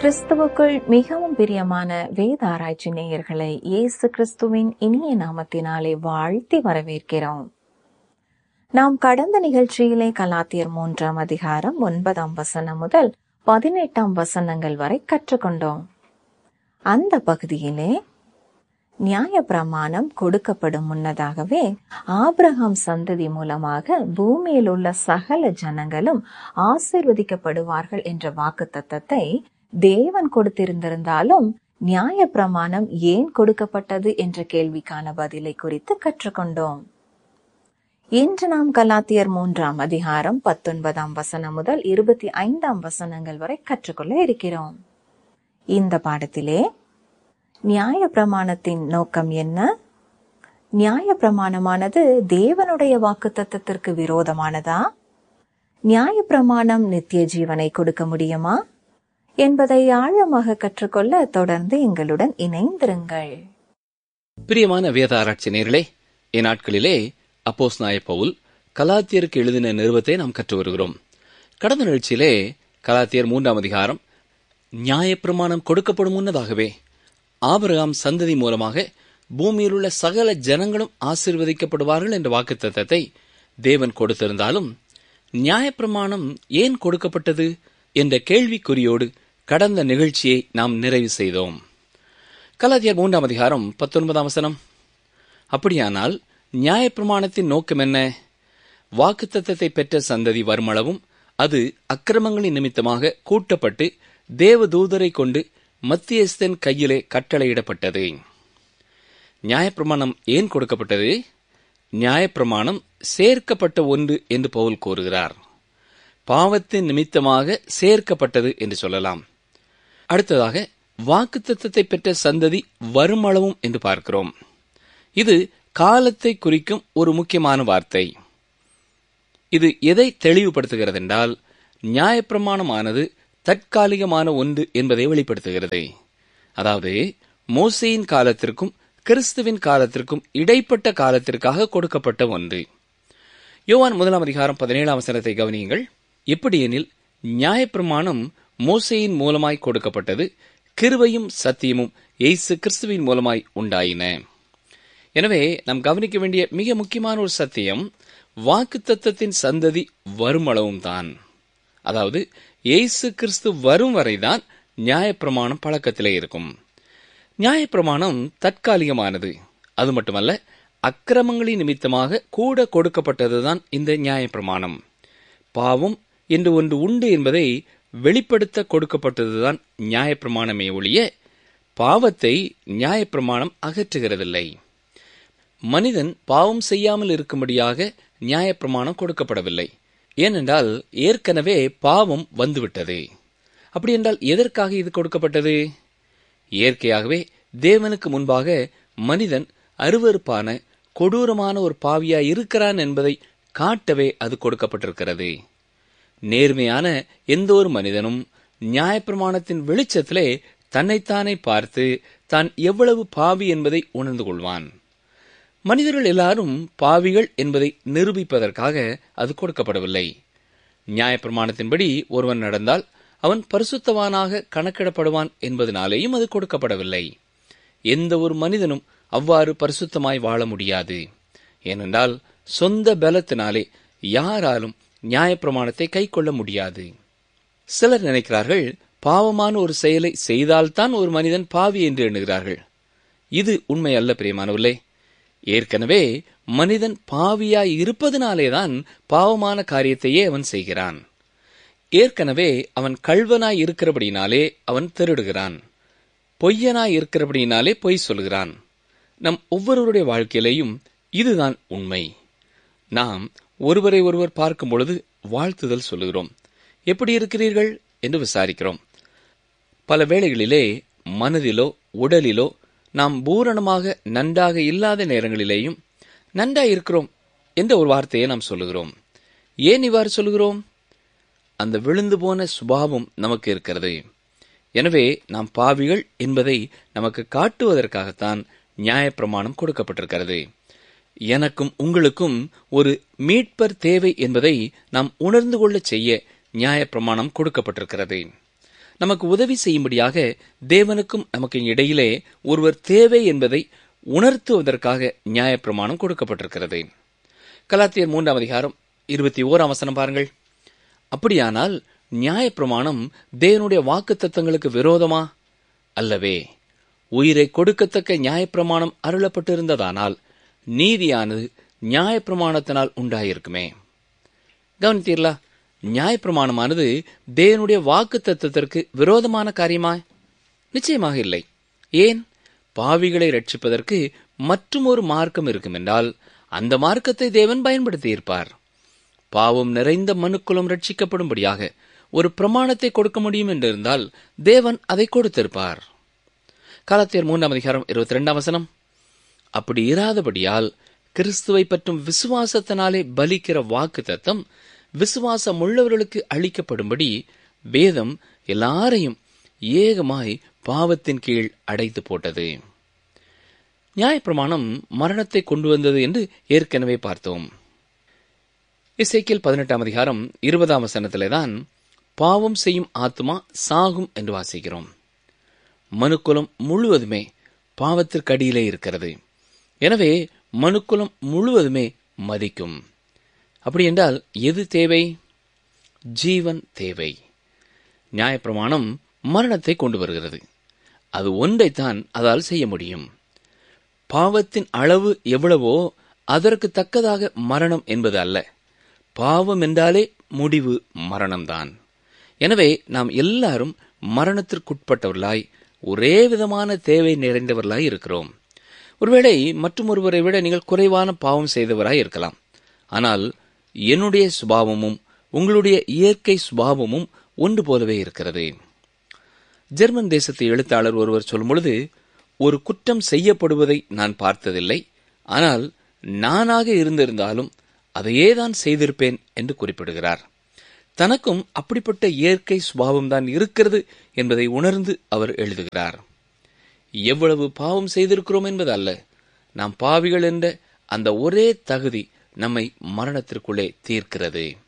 கிறிஸ்துவுக்குள் மிகவும் பிரியமான வேத ஆராய்ச்சி நேயர்களை இயேசு கிறிஸ்துவின் இனிய நாமத்தினாலே வாழ்த்தி வரவேற்கிறோம் நாம் கடந்த நிகழ்ச்சியிலே கலாத்தியர் மூன்றாம் அதிகாரம் ஒன்பதாம் வசனம் முதல் பதினெட்டாம் வசனங்கள் வரை கற்றுக்கொண்டோம் அந்த பகுதியிலே நியாய பிரமாணம் கொடுக்கப்படும் முன்னதாகவே ஆபிரகாம் சந்ததி மூலமாக பூமியில் உள்ள சகல ஜனங்களும் ஆசீர்வதிக்கப்படுவார்கள் என்ற வாக்கு தத்தத்தை தேவன் கொடுத்திருந்திருந்தாலும் நியாய பிரமாணம் ஏன் கொடுக்கப்பட்டது என்ற கேள்விக்கான பதிலை குறித்து கற்றுக்கொண்டோம் இன்று நாம் கலாத்தியர் மூன்றாம் அதிகாரம் பத்தொன்பதாம் வசனம் முதல் இருபத்தி ஐந்தாம் வசனங்கள் வரை கற்றுக்கொள்ள இருக்கிறோம் இந்த பாடத்திலே நியாய பிரமாணத்தின் நோக்கம் என்ன நியாய பிரமாணமானது தேவனுடைய வாக்கு தத்தத்திற்கு விரோதமானதா நியாய பிரமாணம் நித்திய ஜீவனை கொடுக்க முடியுமா என்பதை ஆழமாக கற்றுக்கொள்ள தொடர்ந்து எங்களுடன் இணைந்திருங்கள் பிரியமான வேத ஆராய்ச்சி நேர்களே இந்நாட்களிலே அப்போஸ் நாய பவுல் கலாத்தியருக்கு எழுதின நிறுவத்தை நாம் கற்று வருகிறோம் கடந்த நிகழ்ச்சியிலே கலாத்தியர் மூன்றாம் அதிகாரம் நியாயப்பிரமாணம் கொடுக்கப்படும் முன்னதாகவே ஆபிரகாம் சந்ததி மூலமாக பூமியில் உள்ள சகல ஜனங்களும் ஆசீர்வதிக்கப்படுவார்கள் என்ற வாக்குத்தத்தத்தை தேவன் கொடுத்திருந்தாலும் நியாயப்பிரமாணம் ஏன் கொடுக்கப்பட்டது என்ற கேள்விக்குறியோடு கடந்த நிகழ்ச்சியை நாம் நிறைவு செய்தோம் கலாத்தியர் மூன்றாம் அதிகாரம் பத்தொன்பதாம் வசனம் அப்படியானால் நியாயப்பிரமாணத்தின் நோக்கம் என்ன வாக்குத்தத்தத்தை பெற்ற சந்ததி வருமளவும் அது அக்கிரமங்களின் நிமித்தமாக கூட்டப்பட்டு தேவதூதரை கொண்டு மத்தியஸ்தன் கையிலே கட்டளையிடப்பட்டது நியாயப்பிரமாணம் ஏன் கொடுக்கப்பட்டது நியாயப்பிரமாணம் சேர்க்கப்பட்ட ஒன்று என்று பவுல் கூறுகிறார் பாவத்தின் நிமித்தமாக சேர்க்கப்பட்டது என்று சொல்லலாம் அடுத்ததாக வாக்குத்தத்தத்தை பெற்ற சந்ததி வருமளவும் என்று பார்க்கிறோம் இது காலத்தை குறிக்கும் ஒரு முக்கியமான வார்த்தை இது எதை தெளிவுபடுத்துகிறது என்றால் நியாயப்பிரமாணமானது தற்காலிகமான ஒன்று என்பதை வெளிப்படுத்துகிறது அதாவது மோசையின் காலத்திற்கும் கிறிஸ்துவின் காலத்திற்கும் இடைப்பட்ட காலத்திற்காக கொடுக்கப்பட்ட ஒன்று யோவான் முதலாம் அதிகாரம் பதினேழாம் வசனத்தை கவனியுங்கள் எப்படியெனில் நியாயப்பிரமாணம் மோசையின் மூலமாய் கொடுக்கப்பட்டது கிருவையும் சத்தியமும் எய்சு கிறிஸ்துவின் மூலமாய் உண்டாயின எனவே நாம் கவனிக்க வேண்டிய மிக முக்கியமான ஒரு சத்தியம் வாக்கு தத்தத்தின் சந்ததி வருமளவும் தான் அதாவது இயேசு கிறிஸ்து வரும் வரைதான் நியாயப்பிரமாணம் பழக்கத்திலே இருக்கும் நியாயப்பிரமாணம் தற்காலிகமானது அது மட்டுமல்ல அக்கிரமங்களின் நிமித்தமாக கூட கொடுக்கப்பட்டதுதான் இந்த நியாயப்பிரமாணம் பாவம் என்று ஒன்று உண்டு என்பதை வெளிப்படுத்த கொடுக்கப்பட்டதுதான் நியாயப்பிரமாணமே ஒழிய பாவத்தை நியாயப்பிரமாணம் அகற்றுகிறதில்லை மனிதன் பாவம் செய்யாமல் இருக்கும்படியாக நியாயப்பிரமாணம் கொடுக்கப்படவில்லை ஏனென்றால் ஏற்கனவே பாவம் வந்துவிட்டது அப்படி என்றால் எதற்காக இது கொடுக்கப்பட்டது இயற்கையாகவே தேவனுக்கு முன்பாக மனிதன் அருவறுப்பான கொடூரமான ஒரு பாவியா இருக்கிறான் என்பதை காட்டவே அது கொடுக்கப்பட்டிருக்கிறது நேர்மையான எந்த ஒரு மனிதனும் நியாயப்பிரமாணத்தின் வெளிச்சத்திலே தன்னைத்தானே பார்த்து தான் எவ்வளவு பாவி என்பதை உணர்ந்து கொள்வான் மனிதர்கள் எல்லாரும் பாவிகள் என்பதை நிரூபிப்பதற்காக அது கொடுக்கப்படவில்லை நியாயப்பிரமாணத்தின்படி ஒருவன் நடந்தால் அவன் பரிசுத்தவானாக கணக்கிடப்படுவான் என்பதனாலேயும் அது கொடுக்கப்படவில்லை எந்த ஒரு மனிதனும் அவ்வாறு பரிசுத்தமாய் வாழ முடியாது ஏனென்றால் சொந்த பலத்தினாலே யாராலும் நியாயப்பிரமாணத்தை கை கொள்ள முடியாது சிலர் நினைக்கிறார்கள் பாவமான ஒரு செயலை செய்தால்தான் ஒரு மனிதன் பாவி என்று எண்ணுகிறார்கள் இது உண்மை அல்ல பிரியமானவர்களே ஏற்கனவே மனிதன் பாவியாய் இருப்பதனாலேதான் பாவமான காரியத்தையே அவன் செய்கிறான் ஏற்கனவே அவன் கள்வனாய் இருக்கிறபடினாலே அவன் திருடுகிறான் பொய்யனாய் இருக்கிறபடினாலே பொய் சொல்கிறான் நம் ஒவ்வொருவருடைய வாழ்க்கையிலேயும் இதுதான் உண்மை நாம் ஒருவரை ஒருவர் பார்க்கும் பொழுது வாழ்த்துதல் சொல்லுகிறோம் எப்படி இருக்கிறீர்கள் என்று விசாரிக்கிறோம் பல வேளைகளிலே மனதிலோ உடலிலோ நாம் பூரணமாக நன்றாக இல்லாத நேரங்களிலேயும் நன்றாய் இருக்கிறோம் என்ற ஒரு வார்த்தையை நாம் சொல்லுகிறோம் ஏன் இவ்வாறு சொல்லுகிறோம் அந்த விழுந்து போன சுபாவம் நமக்கு இருக்கிறது எனவே நாம் பாவிகள் என்பதை நமக்கு காட்டுவதற்காகத்தான் நியாயப்பிரமாணம் கொடுக்கப்பட்டிருக்கிறது எனக்கும் உங்களுக்கும் ஒரு மீட்பர் தேவை என்பதை நாம் உணர்ந்து கொள்ளச் செய்ய நியாயப்பிரமாணம் கொடுக்கப்பட்டிருக்கிறது நமக்கு உதவி செய்யும்படியாக தேவனுக்கும் நமக்கு இடையிலே ஒருவர் தேவை என்பதை உணர்த்துவதற்காக நியாயப்பிரமாணம் கொடுக்கப்பட்டிருக்கிறது கலாத்தியர் மூன்றாம் அதிகாரம் இருபத்தி ஓராம் வசனம் பாருங்கள் அப்படியானால் நியாயப்பிரமாணம் தேவனுடைய வாக்கு தத்தங்களுக்கு விரோதமா அல்லவே உயிரை கொடுக்கத்தக்க நியாயப்பிரமாணம் அருளப்பட்டிருந்ததானால் நீதியானது நியாயப்பிரமாணத்தினால் உண்டாயிருக்குமே கவனித்தீர்களா நியாயப்பிரமாணமானது தேவனுடைய வாக்கு தத்துவத்திற்கு விரோதமான காரியமா நிச்சயமாக இல்லை ஏன் பாவிகளை ரட்சிப்பதற்கு மற்றும் ஒரு மார்க்கம் இருக்கும் என்றால் அந்த மார்க்கத்தை தேவன் பயன்படுத்தி இருப்பார் பாவம் நிறைந்த மனுக்குலம் ரட்சிக்கப்படும்படியாக ஒரு பிரமாணத்தை கொடுக்க முடியும் என்றிருந்தால் தேவன் அதை கொடுத்திருப்பார் காலத்தியர் மூன்றாம் அதிகாரம் இருபத்தி ரெண்டாம் வசனம் அப்படி இராதபடியால் கிறிஸ்துவை பற்றும் விசுவாசத்தினாலே பலிக்கிற வாக்கு தத்தம் விசுவாசம் உள்ளவர்களுக்கு அளிக்கப்படும்படி வேதம் எல்லாரையும் ஏகமாய் பாவத்தின் கீழ் அடைத்து போட்டது நியாயப்பிரமாணம் மரணத்தை கொண்டு வந்தது என்று ஏற்கனவே பார்த்தோம் இசைக்கியல் பதினெட்டாம் அதிகாரம் இருபதாம் வசனத்திலே தான் பாவம் செய்யும் ஆத்மா சாகும் என்று வாசிக்கிறோம் மனுக்குலம் முழுவதுமே பாவத்திற்கு அடியிலே இருக்கிறது எனவே மனுக்குலம் முழுவதுமே மதிக்கும் அப்படி என்றால் எது தேவை ஜீவன் தேவை நியாயப்பிரமாணம் மரணத்தை கொண்டு வருகிறது அது ஒன்றைத்தான் அதால் செய்ய முடியும் பாவத்தின் அளவு எவ்வளவோ அதற்கு தக்கதாக மரணம் என்பது அல்ல பாவம் என்றாலே முடிவு மரணம்தான் எனவே நாம் எல்லாரும் மரணத்திற்குட்பட்டவர்களாய் ஒரே விதமான தேவை நிறைந்தவர்களாய் இருக்கிறோம் ஒருவேளை மற்றும் ஒருவரை விட நீங்கள் குறைவான பாவம் செய்தவராய் இருக்கலாம் ஆனால் என்னுடைய சுபாவமும் உங்களுடைய இயற்கை சுபாவமும் ஒன்று போலவே இருக்கிறது ஜெர்மன் தேசத்து எழுத்தாளர் ஒருவர் சொல்லும் பொழுது ஒரு குற்றம் செய்யப்படுவதை நான் பார்த்ததில்லை ஆனால் நானாக இருந்திருந்தாலும் அதையே தான் செய்திருப்பேன் என்று குறிப்பிடுகிறார் தனக்கும் அப்படிப்பட்ட இயற்கை சுபாவம்தான் இருக்கிறது என்பதை உணர்ந்து அவர் எழுதுகிறார் எவ்வளவு பாவம் செய்திருக்கிறோம் என்பது அல்ல நாம் பாவிகள் என்ற அந்த ஒரே தகுதி நம்மை மரணத்திற்குள்ளே தீர்க்கிறது